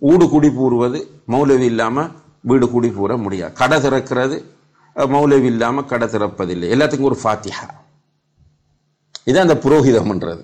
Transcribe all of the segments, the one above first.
ஊடு குடி பூர்வது மௌலவி இல்லாமல் வீடு குடி பூர முடியாது கடை திறக்கிறது அஹ், மௌலவி இல்லாமல் கடை திறப்பதில்லை எல்லாத்துக்கும் ஒரு ஃபாத்திஹா இதான் அந்த புரோகிதம்ன்றது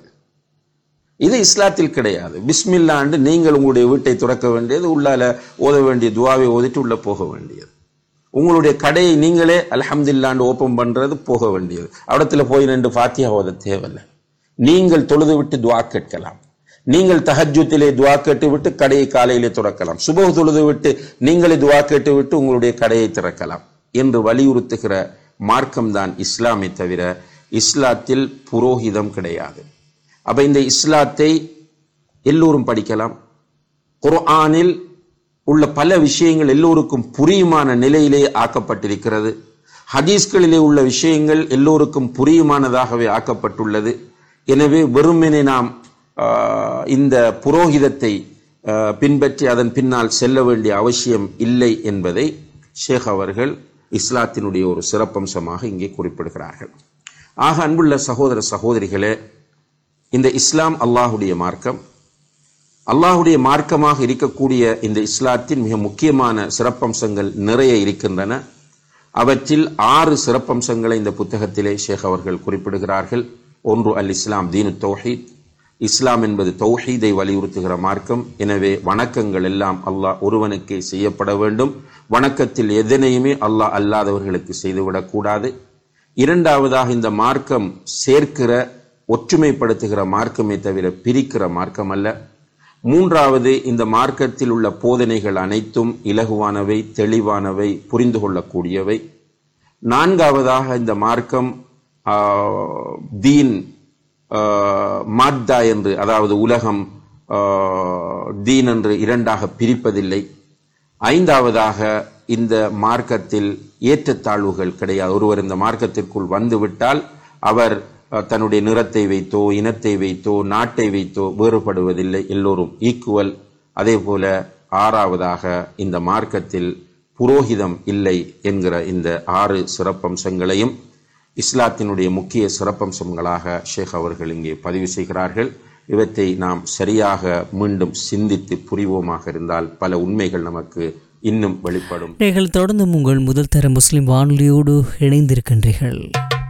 இது இஸ்லாத்தில் கிடையாது பிஸ்மில்லாண்டு நீங்கள் உங்களுடைய வீட்டை துறக்க வேண்டியது உள்ளால ஓத வேண்டிய துவாவை ஓதிட்டு உள்ள போக வேண்டியது உங்களுடைய கடையை நீங்களே அல்ஹம்துலில்லாண்டு ஓப்பன் பண்றது போக வேண்டியது அவடத்துல போய் ரெண்டு ஃபாத்தியா ஓத தேவையில்லை நீங்கள் தொழுது விட்டு துவா கேட்கலாம் நீங்கள் தஹஜ்ஜுத்திலே துவா கேட்டு விட்டு கடையை காலையிலே துறக்கலாம் சுபஹ் தொழுது விட்டு நீங்களே துவா கேட்டு விட்டு உங்களுடைய கடையை திறக்கலாம் என்று வலியுறுத்துகிற மார்க்கம்தான் இஸ்லாமை தவிர இஸ்லாத்தில் புரோகிதம் கிடையாது அப்ப இந்த இஸ்லாத்தை எல்லோரும் படிக்கலாம் குர்ஆனில் உள்ள பல விஷயங்கள் எல்லோருக்கும் புரியுமான நிலையிலே ஆக்கப்பட்டிருக்கிறது ஹதீஸ்களிலே உள்ள விஷயங்கள் எல்லோருக்கும் புரியுமானதாகவே ஆக்கப்பட்டுள்ளது எனவே வெறுமனே நாம் ஆஹ், இந்த புரோகிதத்தை ஆஹ், பின்பற்றி அதன் பின்னால் செல்ல வேண்டிய அவசியம் இல்லை என்பதை ஷேக் அவர்கள் இஸ்லாத்தினுடைய ஒரு சிறப்பம்சமாக இங்கே குறிப்பிடுகிறார்கள் ஆக அன்புள்ள சகோதர சகோதரிகளே இந்த இஸ்லாம் அல்லாஹுடைய மார்க்கம் அல்லாஹுடைய மார்க்கமாக இருக்கக்கூடிய இந்த இஸ்லாத்தின் மிக முக்கியமான சிறப்பம்சங்கள் நிறைய இருக்கின்றன அவற்றில் ஆறு சிறப்பம்சங்களை இந்த புத்தகத்திலே ஷேக் அவர்கள் குறிப்பிடுகிறார்கள் ஒன்று அல் இஸ்லாம் தீனு தௌஹீத் இஸ்லாம் என்பது தௌஹீதை வலியுறுத்துகிற மார்க்கம் எனவே வணக்கங்கள் எல்லாம் அல்லாஹ் ஒருவனுக்கே செய்யப்பட வேண்டும் வணக்கத்தில் எதனையுமே அல்லாஹ் அல்லாதவர்களுக்கு செய்துவிடக்கூடாது இரண்டாவதாக இந்த மார்க்கம் சேர்க்கிற ஒற்றுமைப்படுத்துகிற மார்க்கமே தவிர பிரிக்கிற மார்க்கம் அல்ல மூன்றாவது இந்த மார்க்கத்தில் உள்ள போதனைகள் அனைத்தும் இலகுவானவை தெளிவானவை புரிந்து கொள்ளக்கூடியவை நான்காவதாக இந்த மார்க்கம் ஆ, தீன் ஆ, மாத்தா என்று அதாவது உலகம் ஆ, தீன் என்று இரண்டாக பிரிப்பதில்லை ஐந்தாவதாக இந்த மார்க்கத்தில் ஏற்றத்தாழ்வுகள் கிடையாது ஒருவர் இந்த மார்க்கத்திற்குள் வந்துவிட்டால் அவர் அஹ், தன்னுடைய நிறத்தை வைத்தோ இனத்தை வைத்தோ நாட்டை வைத்தோ வேறுபடுவதில்லை எல்லோரும் ஈக்குவல் அதே போல ஆறாவதாக இந்த மார்க்கத்தில் புரோகிதம் இல்லை என்கிற இந்த ஆறு சிறப்பம்சங்களையும் இஸ்லாத்தினுடைய முக்கிய சிறப்பம்சங்களாக ஷேக் அவர்கள் இங்கே பதிவு செய்கிறார்கள் இவற்றை நாம் சரியாக மீண்டும் சிந்தித்து புரிவோமாக இருந்தால் பல உண்மைகள் நமக்கு இன்னும் வெளிப்படும் நீங்கள் தொடர்ந்தும் உங்கள் முதல் தர முஸ்லிம் வானொலியோடு இணைந்திருக்கின்றீர்கள்